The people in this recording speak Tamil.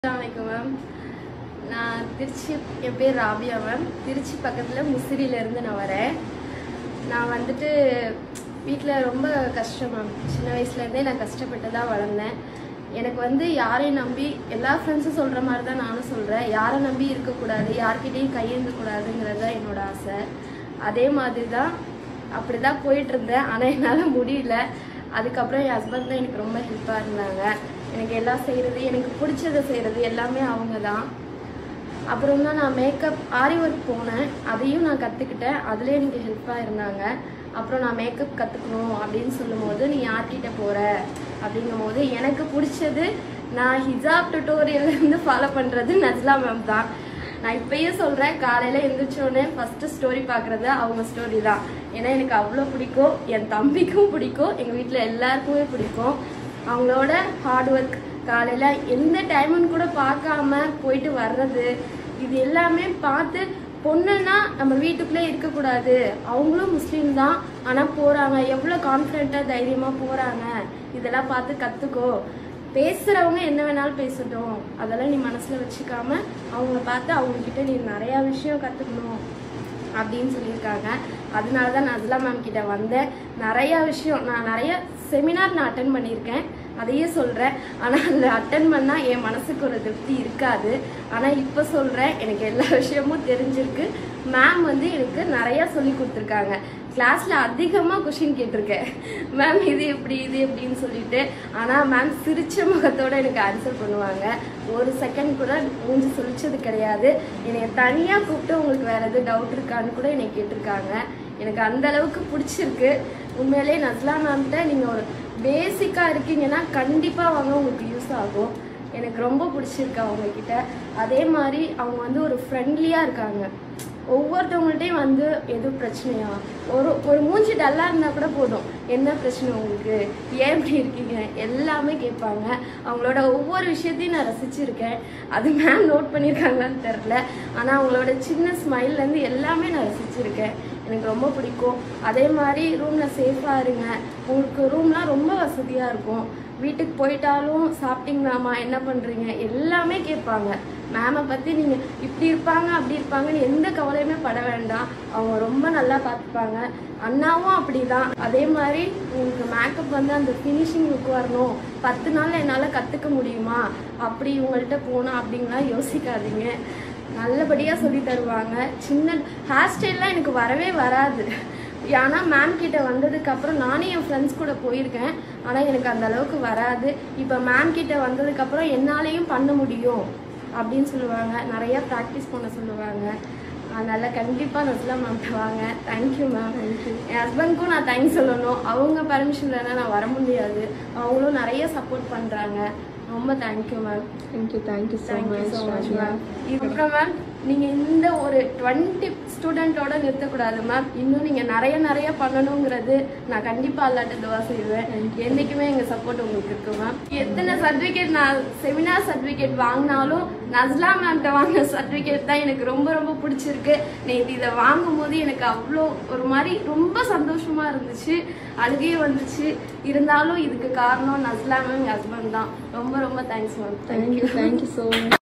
வணக்கம் மேம் நான் திருச்சி என் பேர் ராபியா மேம் திருச்சி பக்கத்தில் முசிறியிலேருந்து நான் வரேன் நான் வந்துட்டு வீட்டில் ரொம்ப கஷ்டம் மேம் சின்ன வயசுலேருந்தே நான் கஷ்டப்பட்டு தான் வளர்ந்தேன் எனக்கு வந்து யாரையும் நம்பி எல்லா ஃப்ரெண்ட்ஸும் சொல்கிற மாதிரி தான் நானும் சொல்கிறேன் யாரை நம்பி இருக்கக்கூடாது யார்கிட்டயும் கையேந்தக்கூடாதுங்கிறது தான் என்னோட ஆசை அதே மாதிரி தான் அப்படி தான் போயிட்டு இருந்தேன் ஆனால் என்னால் முடியல அதுக்கப்புறம் என் ஹஸ்பண்ட் தான் எனக்கு ரொம்ப ஹெல்ப்பாக இருந்தாங்க எனக்கு எல்லாம் செய்கிறது எனக்கு பிடிச்சதை செய்கிறது எல்லாமே அவங்க தான் அப்புறம் தான் நான் மேக்கப் ஆரி ஒர்க் போனேன் அதையும் நான் கற்றுக்கிட்டேன் அதுலேயே எனக்கு ஹெல்ப்பாக இருந்தாங்க அப்புறம் நான் மேக்கப் கற்றுக்கணும் அப்படின்னு சொல்லும்போது நீ யார்கிட்ட போகிற அப்படிங்கும்போது எனக்கு பிடிச்சது நான் ஹிஜாப் டுட்டோரியல்லேருந்து ஃபாலோ பண்ணுறது நஜ்லா மேம் தான் நான் இப்பயே சொல்கிறேன் காலையில் எழுந்திரிச்சோடனே ஃபஸ்ட்டு ஸ்டோரி பார்க்குறது அவங்க ஸ்டோரி தான் ஏன்னா எனக்கு அவ்வளோ பிடிக்கும் என் தம்பிக்கும் பிடிக்கும் எங்கள் வீட்டில் எல்லாருக்குமே பிடிக்கும் அவங்களோட ஹார்ட் ஒர்க் காலையில் எந்த டைமுன்னு கூட பார்க்காம போயிட்டு வர்றது இது எல்லாமே பார்த்து பொண்ணுன்னா நம்ம வீட்டுக்குள்ளே இருக்கக்கூடாது அவங்களும் முஸ்லீம் தான் ஆனால் போகிறாங்க எவ்வளோ கான்ஃபிடென்ட்டாக தைரியமாக போகிறாங்க இதெல்லாம் பார்த்து கற்றுக்கோ பேசுகிறவங்க என்ன வேணாலும் பேசட்டும் அதெல்லாம் நீ மனசில் வச்சுக்காம அவங்கள பார்த்து அவங்கக்கிட்ட நீ நிறையா விஷயம் கற்றுக்கணும் அப்படின்னு சொல்லியிருக்காங்க அதனால தான் நான் அஸ்லா மேம் கிட்ட வந்தேன் நிறையா விஷயம் நான் நிறைய செமினார் நான் அட்டன் பண்ணியிருக்கேன் அதையே சொல்கிறேன் ஆனால் அதில் அட்டன் பண்ணால் என் மனசுக்கு ஒரு திருப்தி இருக்காது ஆனால் இப்போ சொல்கிறேன் எனக்கு எல்லா விஷயமும் தெரிஞ்சிருக்கு மேம் வந்து எனக்கு நிறையா சொல்லி கொடுத்துருக்காங்க கிளாஸில் அதிகமாக கொஷின் கேட்டிருக்கேன் மேம் இது எப்படி இது எப்படின்னு சொல்லிட்டு ஆனால் மேம் சிரிச்ச முகத்தோட எனக்கு ஆன்சர் பண்ணுவாங்க ஒரு செகண்ட் கூட மூஞ்சி சொல்லிச்சது கிடையாது என்னை தனியாக கூப்பிட்டு உங்களுக்கு வேறு எதுவும் டவுட் இருக்கான்னு கூட என்னை கேட்டிருக்காங்க எனக்கு அந்த அளவுக்கு பிடிச்சிருக்கு உண்மையிலே நஸ்லா மேம்கிட்ட நீங்கள் ஒரு பேசிக்காக இருக்கீங்கன்னா கண்டிப்பாக வாங்க உங்களுக்கு யூஸ் ஆகும் எனக்கு ரொம்ப பிடிச்சிருக்கு அவங்க கிட்ட அதே மாதிரி அவங்க வந்து ஒரு ஃப்ரெண்ட்லியாக இருக்காங்க ஒவ்வொருத்தவங்கள்ட்டையும் வந்து எது பிரச்சனையா ஒரு ஒரு மூஞ்சி டல்லாக இருந்தால் கூட போதும் என்ன பிரச்சனை உங்களுக்கு ஏன் இப்படி இருக்கீங்க எல்லாமே கேட்பாங்க அவங்களோட ஒவ்வொரு விஷயத்தையும் நான் ரசிச்சிருக்கேன் அது மேம் நோட் பண்ணியிருக்காங்களான்னு தெரில ஆனால் அவங்களோட சின்ன ஸ்மைல்லேருந்து எல்லாமே நான் ரசிச்சிருக்கேன் எனக்கு ரொம்ப பிடிக்கும் அதே மாதிரி ரூமில் சேஃபாக இருங்க உங்களுக்கு ரூம்லாம் ரொம்ப வசதியாக இருக்கும் வீட்டுக்கு போயிட்டாலும் சாப்பிட்டீங்களாமா என்ன பண்ணுறீங்க எல்லாமே கேட்பாங்க மேமை பற்றி நீங்கள் இப்படி இருப்பாங்க அப்படி இருப்பாங்கன்னு எந்த கவலையுமே பட வேண்டாம் அவங்க ரொம்ப நல்லா பார்த்துப்பாங்க அண்ணாவும் அப்படி தான் அதே மாதிரி உங்களுக்கு மேக்கப் வந்து அந்த ஃபினிஷிங் லுக் வரணும் பத்து நாளில் என்னால் கற்றுக்க முடியுமா அப்படி உங்கள்கிட்ட போகணும் அப்படின்லாம் யோசிக்காதீங்க நல்லபடியாக சொல்லி தருவாங்க சின்ன ஹேர் ஸ்டைல்லாம் எனக்கு வரவே வராது ஆனால் மேம் கிட்ட வந்ததுக்கு அப்புறம் நானே என் ஃப்ரெண்ட்ஸ் கூட போயிருக்கேன் ஆனால் எனக்கு அந்த அளவுக்கு வராது இப்போ மேம் கிட்ட வந்ததுக்கப்புறம் என்னாலையும் பண்ண முடியும் அப்படின்னு சொல்லுவாங்க நிறைய ப்ராக்டிஸ் பண்ண சொல்லுவாங்க அதனால கண்டிப்பாக நஸ்லா மேம் வாங்க தேங்க்யூ மேம் என் ஹஸ்பண்ட்க்கும் நான் தேங்க்ஸ் சொல்லணும் அவங்க பர்மிஷன் இல்லைன்னா நான் வர முடியாது அவங்களும் நிறைய சப்போர்ட் பண்ணுறாங்க ரொம்ப thank you ma'am thank you thank you so thank you much so much ma'am இதுக்கப்புறம் மேம் நீங்கள் இந்த ஒரு டுவெண்ட்டி ஸ்டூடெண்ட்டோட நிறுத்தக்கூடாது மேம் இன்னும் நீங்கள் நிறைய நிறைய பண்ணணுங்கிறது நான் கண்டிப்பாக அல்லாட்ட துவா செய்வேன் என்றைக்குமே எங்கள் சப்போர்ட் உங்களுக்கு இருக்கு மேம் எத்தனை சர்டிஃபிகேட் நான் செமினார் சர்டிஃபிகேட் வாங்கினாலும் நஸ்லா மேம்கிட்ட வாங்கின சர்டிஃபிகேட் தான் எனக்கு ரொம்ப ரொம்ப பிடிச்சிருக்கு நேற்று இதை வாங்கும் போது எனக்கு அவ்வளோ ஒரு மாதிரி ரொம்ப சந்தோஷமா இருந்துச்சு அழுகையே வந்துச்சு இருந்தாலும் இதுக்கு காரணம் நஸ்லா மேம் ஹஸ்பண்ட் தான் ரொம்ப ரொம்ப thanks ma'am thank you thank you so much